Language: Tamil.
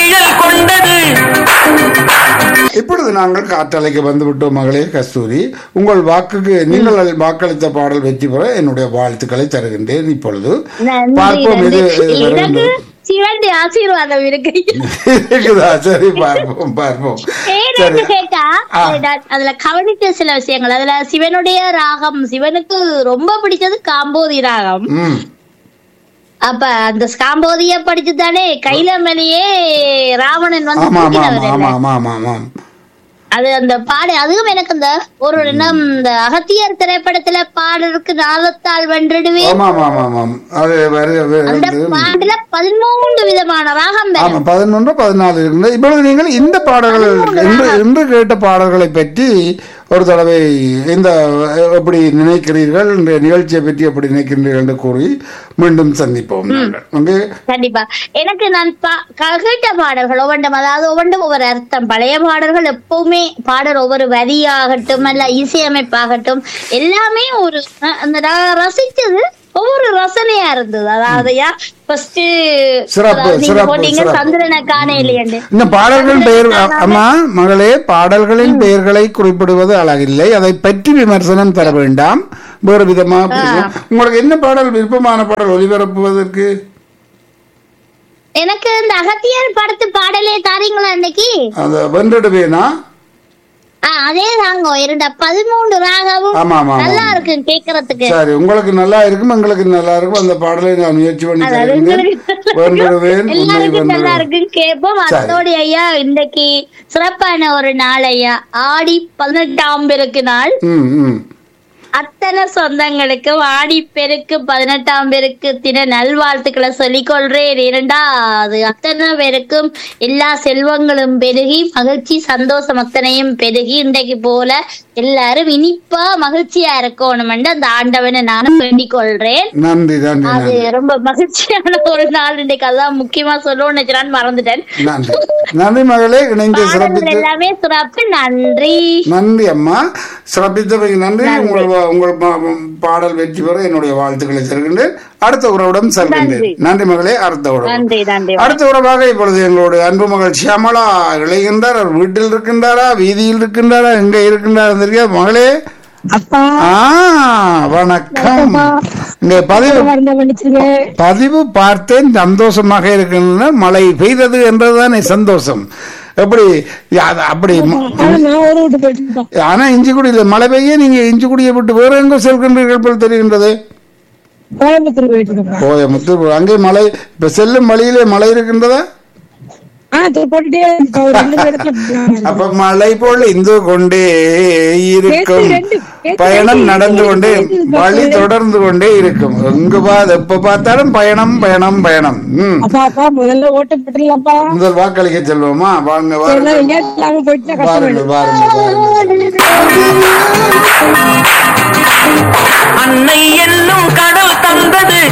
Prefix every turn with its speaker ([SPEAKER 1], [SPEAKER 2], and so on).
[SPEAKER 1] நிழல் கொண்டது
[SPEAKER 2] இப்பொழுது நாங்கள் காற்றலைக்கு வந்து விட்டோம் மகளே கஸ்தூரி உங்கள் வாக்குக்கு நீங்கள் வாக்களித்த பாடல் வெற்றி பெற என்னுடைய வாழ்த்துக்களை தருகின்றேன் இப்பொழுது
[SPEAKER 3] நன்றி
[SPEAKER 2] பார்ப்போம்
[SPEAKER 3] நன்றி
[SPEAKER 2] இது இது
[SPEAKER 3] எனக்கு
[SPEAKER 2] வருகின்றது.
[SPEAKER 3] சிவன் ஆசீர்வாதம் இருக்கு
[SPEAKER 2] இருக்குதா சரி பார்ப்போம் பார்ப்போம்
[SPEAKER 3] ஏன்னு
[SPEAKER 2] சரி
[SPEAKER 3] கேட்டா
[SPEAKER 2] ஆ.
[SPEAKER 3] நான் அதுல கவனித்த சில விஷயங்கள் அதுல சிவனுடைய ராகம் சிவனுக்கு ரொம்ப பிடிச்சது காம்போதி ராகம்
[SPEAKER 2] ம்
[SPEAKER 3] அப்ப அந்த காம்போதிய படிச்சு தானே கைலமணியே ராவணன் வந்து
[SPEAKER 2] ஆமா ஆமா
[SPEAKER 3] தூக்கினவர்
[SPEAKER 2] ஆமா
[SPEAKER 3] இல்ல?
[SPEAKER 2] ஆமா ஆமா ஆமா
[SPEAKER 3] அது அந்த பாடு அதுவும் எனக்கு அந்த ஒரு என்ன இந்த அகத்தியர் திரைப்படத்துல பாடலுக்கு நாளத்தால் வென்றிடுவே
[SPEAKER 2] ஆமா ஆமா ஆமா ஆமாம் அது வரு- வரு-
[SPEAKER 3] அந்த பாட்டுல பதிமூன்று விதமான ராகம்
[SPEAKER 2] ஆமா
[SPEAKER 3] வரும்
[SPEAKER 2] பதினொன்று பதினாலு இருந்தது இப்பொழுது நீங்கள் இந்த பாடல்கள் இன்று இன்று கேட்ட பாடல்களை பற்றி ஒரு தடவை இந்த எப்படி நினைக்கிறீர்கள் இந்த நிகழ்ச்சியை பற்றி எப்படி நினைக்கின்றீர்கள் என்று கூறி மீண்டும் சந்திப்போம் நாங்கள் அங்கே
[SPEAKER 3] கண்டிப்பா எனக்கு நான் பா- க- கேட்ட பாடல்கள் ஒவ்வொன்றும் அதாவது ஒவ்வொன்றும் ஒவ்வொரு அர்த்தம் பழைய பாடல்கள் எப்பவுமே பாடல் ஒவ்வொரு வரியாகட்டும் அல்ல இசையமைப்பாகட்டும் எல்லாமே ஒரு அஹ், அந்த நான் ரசிச்சது ஒவ்வொரு ரசனையா இருந்தது அதாவது யா ஃபர்ஸ்ட்
[SPEAKER 2] சிறப்பு, சிறப்பு,
[SPEAKER 3] போட்டீங்க
[SPEAKER 2] சிறப்பு.
[SPEAKER 3] சந்திரனை காணையிலேண்டு
[SPEAKER 2] இந்த பாடல்களின் பெயர் அம்மா மகளே பாடல்களின் பெயர்களை குறிப்பிடுவது அழகில்லை அதை பற்றி விமர்சனம் தர வேண்டாம் வேறு விதமாக பேசுவோம். உங்களுக்கு என்ன பாடல் விருப்பமான பாடல் ஒளிபரப்புவதற்கு
[SPEAKER 3] எனக்கு இந்த அகத்தியர் படத்து பாடலே தாரீங்களா அன்னைக்கு
[SPEAKER 2] அந்த வென்றிடுவேனா
[SPEAKER 3] ஆஹ் அதே தாங்க இரண்ட பதிமூன்று ராகவும்
[SPEAKER 2] ஆமா ஆமா ஆமா
[SPEAKER 3] நல்லா இருக்கு கேக்குறதுக்கு
[SPEAKER 2] சரி உங்களுக்கு நல்லா இருக்கும் எங்களுக்கு நல்லா இருக்கும் அந்த பாடலை நான் முயற்சி பண்ணி
[SPEAKER 3] அதாவது
[SPEAKER 2] தருகிறேன்
[SPEAKER 3] உங்களுக்கு
[SPEAKER 2] வென்றிடுவேன் உன்னை
[SPEAKER 3] எல்லாருக்கும் நல்லா
[SPEAKER 2] வென்றிடுவேன்
[SPEAKER 3] இருக்குன்னு கேட்போம்
[SPEAKER 2] சரி.
[SPEAKER 3] அதோட ஐயா இன்னைக்கு சிறப்பான ஒரு நாள் ஐயா ஆடி பதினெட்டாம் பெருக்கு நாள்
[SPEAKER 2] ம் ம்
[SPEAKER 3] அத்தனை சொந்தங்களுக்கும் ஆடி பெருக்கு பதினெட்டாம் பெருக்கு தின நல்வாழ்த்துக்களை சொல்லிக் கொள்றேன் இரண்டா அது அத்தனை பேருக்கும் எல்லா செல்வங்களும் பெருகி மகிழ்ச்சி சந்தோஷம் அத்தனையும் பெருகி இன்றைக்கு போல எல்லாரும் இனிப்பா மகிழ்ச்சியா இருக்கணும்னு அந்த ஆண்டவனை நானும் வேண்டிக் கொள்றேன்
[SPEAKER 2] நன்றி நன்றி
[SPEAKER 3] அது
[SPEAKER 2] நன்றி
[SPEAKER 3] ரொம்ப மகிழ்ச்சியான ஒரு நாள் இன்னைக்கு அதான் முக்கியமா சொல்லணும்னு நினைச்சான்னு மறந்துட்டேன்
[SPEAKER 2] நன்றி நன்றி மகளே இணைந்து
[SPEAKER 3] பாடல்கள்
[SPEAKER 2] சிறப்பித்து
[SPEAKER 3] எல்லாமே சிறப்பு நன்றி
[SPEAKER 2] நன்றி அம்மா சிறப்பித்தமைக்கு நன்றி உங்கள் வா- உங்கள் பா- பாடல் வெற்றி பெற என்னுடைய வாழ்த்துக்களை தருகின்றேன் அடுத்த உறவுடன் செல்கின்றேன் நன்றி மகளே அடுத்த உறவு
[SPEAKER 3] நன்றி நன்றி
[SPEAKER 2] அடுத்த உறவாக இப்பொழுது எங்களுடைய அன்பு மகள் சியாமலா இளைகின்றார் அவர் வீட்டில் இருக்கின்றாரா வீதியில் இருக்கின்றாரா எங்க இருக்கின்றார் தெரியாது மகளே
[SPEAKER 4] அப்பா
[SPEAKER 2] ஆ வணக்கம் இங்க பதிவு
[SPEAKER 4] மறந்த மன்னிச்சிருங்க
[SPEAKER 2] பதிவு பார்த்தேன் சந்தோஷமாக இருக்கின்றன மழை பெய்தது என்றதுதானே சந்தோஷம் எப்படி யா- அது அப்படி ம-
[SPEAKER 4] ஆனா நான் ஒரு விட்டு போயிட்டு
[SPEAKER 2] ஆனா இஞ்சிக்குடியில் மழை பெய்ய நீங்க இஞ்சிக்குடியை விட்டு வேற எங்க செல்கின்றீர்கள் போல் தெரிகின்றது
[SPEAKER 4] கோயம்புத்தூர் போயிட்டு இருக்கேன்
[SPEAKER 2] கோயமுத்தூர் அங்கே மழை இப்ப செல்லும் வழியிலே மழை இருக்கின்றதா
[SPEAKER 4] ஆ தூ போட்டுட்டே இருக்கேன். ஒரு ரெண்டு மூணு இடத்துல போறாங்க.
[SPEAKER 2] அப்ப மழை போல் இந்து கொண்டே இருக்கும்
[SPEAKER 4] ரெண்டு, ரெண்டு,
[SPEAKER 2] பயணம்
[SPEAKER 4] ரெண்டு.
[SPEAKER 2] நடந்து கொண்டே வழி தொடர்ந்து கொண்டே இருக்கும் எங்க பா எப்ப பார்த்தாலும் பயணம் பயணம் பயணம் ம்
[SPEAKER 4] அப்பா அப்பா முதல்ல ஓட்ட போட்டுலாம்ப்பா
[SPEAKER 2] முதல் வாக்களிக்க செல்வோமா வாங்க வாருங்கள்
[SPEAKER 4] எங்கேயாவது இல்லாம போயிட்டு கஷ்டம்
[SPEAKER 2] வாருங்கள் வாருங்கள் வாருங்கள்
[SPEAKER 1] அன்னை என்னும் கடல் தந்தது